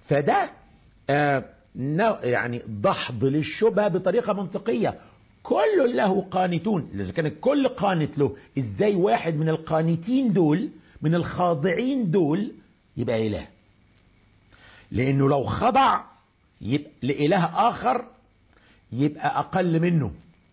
فده آه يعني دحض للشبهة بطريقة منطقية كل له قانتون إذا كان الكل قانت له إزاي واحد من القانتين دول من الخاضعين دول يبقى إله لأنه لو خضع يبقى لإله آخر يبقى أقل منه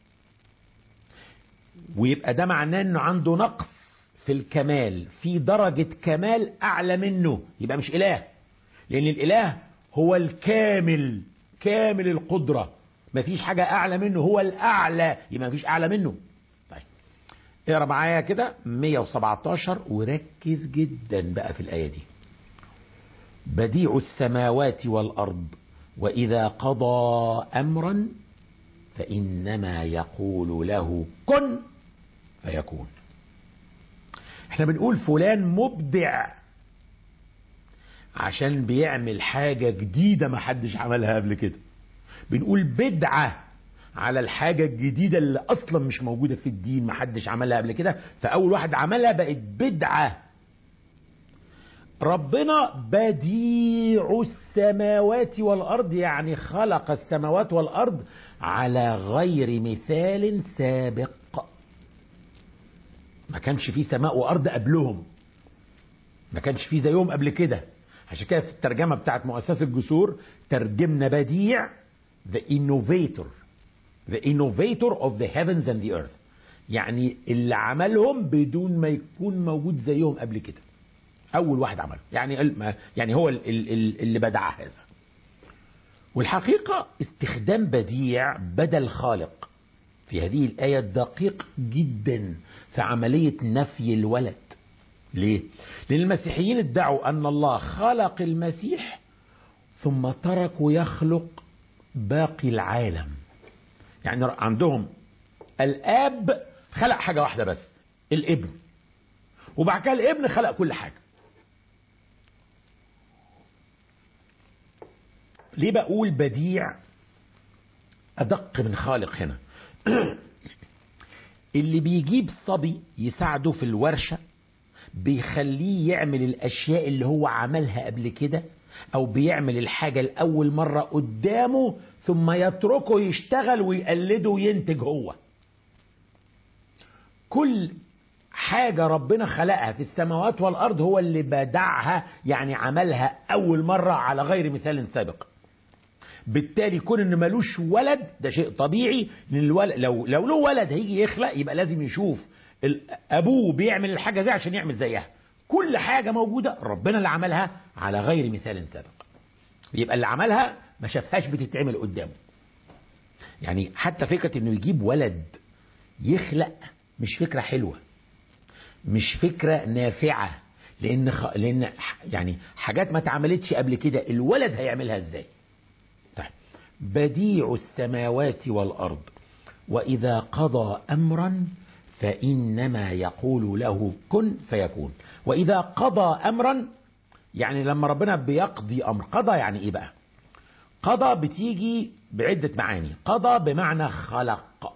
ويبقى ده معناه أنه عنده نقص في الكمال في درجة كمال أعلى منه يبقى مش إله لأن الإله هو الكامل كامل القدرة مفيش حاجة أعلى منه هو الأعلى يبقى مفيش أعلى منه طيب اقرا معايا كده 117 وركز جدا بقى في الآية دي بديع السماوات والأرض وإذا قضى أمرا فإنما يقول له كن فيكون احنا بنقول فلان مبدع عشان بيعمل حاجة جديدة ما حدش عملها قبل كده بنقول بدعة على الحاجة الجديدة اللي أصلا مش موجودة في الدين ما حدش عملها قبل كده فأول واحد عملها بقت بدعة ربنا بديع السماوات والأرض يعني خلق السماوات والأرض على غير مثال سابق ما كانش فيه سماء وأرض قبلهم ما كانش فيه زيهم قبل كده عشان كده في الترجمة بتاعت مؤسسة الجسور ترجمنا بديع the innovator the innovator of the heavens and the earth يعني اللي عملهم بدون ما يكون موجود زيهم قبل كده اول واحد عمله يعني يعني هو اللي بدع هذا والحقيقة استخدام بديع بدل خالق في هذه الآية دقيق جدا في عملية نفي الولد ليه؟ لأن المسيحيين ادعوا أن الله خلق المسيح ثم تركوا يخلق باقي العالم يعني عندهم الآب خلق حاجة واحدة بس الابن وبعد كده الابن خلق كل حاجة ليه بقول بديع أدق من خالق هنا اللي بيجيب صبي يساعده في الورشة بيخليه يعمل الأشياء اللي هو عملها قبل كده أو بيعمل الحاجة لأول مرة قدامه ثم يتركه يشتغل ويقلده وينتج هو كل حاجة ربنا خلقها في السماوات والأرض هو اللي بدعها يعني عملها أول مرة على غير مثال سابق بالتالي كون ان ملوش ولد ده شيء طبيعي ان الولد لو لو له ولد هيجي يخلق يبقى لازم يشوف ابوه بيعمل الحاجه زي عشان يعمل زيها كل حاجه موجوده ربنا اللي عملها على غير مثال سابق يبقى اللي عملها ما شافهاش بتتعمل قدامه يعني حتى فكره انه يجيب ولد يخلق مش فكره حلوه مش فكره نافعه لان خ... لان يعني حاجات ما اتعملتش قبل كده الولد هيعملها ازاي بديع السماوات والارض واذا قضى امرا فانما يقول له كن فيكون واذا قضى امرا يعني لما ربنا بيقضي امر قضى يعني ايه بقى قضى بتيجي بعده معاني قضى بمعنى خلق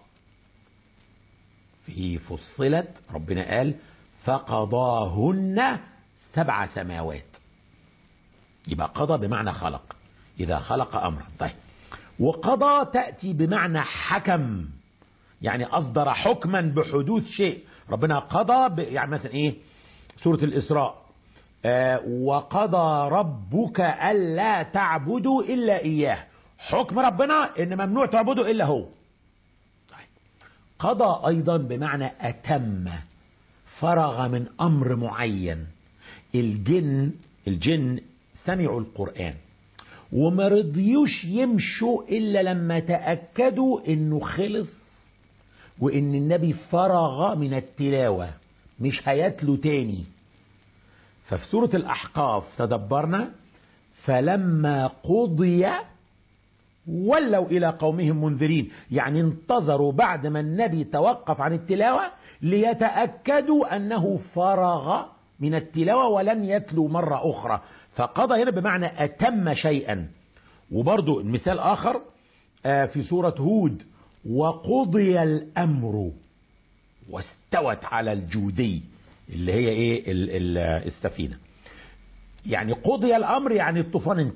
في فصلت ربنا قال فقضاهن سبع سماوات يبقى قضى بمعنى خلق اذا خلق امرا طيب وقضى تأتي بمعنى حكم يعني أصدر حكما بحدوث شيء ربنا قضى يعني مثلا إيه سورة الإسراء آه وقضى ربك ألا تعبدوا إلا إياه حكم ربنا إن ممنوع تعبدوا إلا هو طيب. قضى أيضا بمعنى أتم فرغ من أمر معين الجن الجن سمعوا القرآن وما رضيوش يمشوا الا لما تاكدوا انه خلص وان النبي فرغ من التلاوه مش هيتلو تاني ففي سوره الاحقاف تدبرنا فلما قضي ولوا الى قومهم منذرين يعني انتظروا بعد ما النبي توقف عن التلاوه ليتاكدوا انه فرغ من التلاوه ولن يتلو مره اخرى فقضى هنا بمعنى أتم شيئا وبرضو مثال آخر في سورة هود وقضي الأمر واستوت على الجودي اللي هي ايه السفينة يعني قضي الأمر يعني الطوفان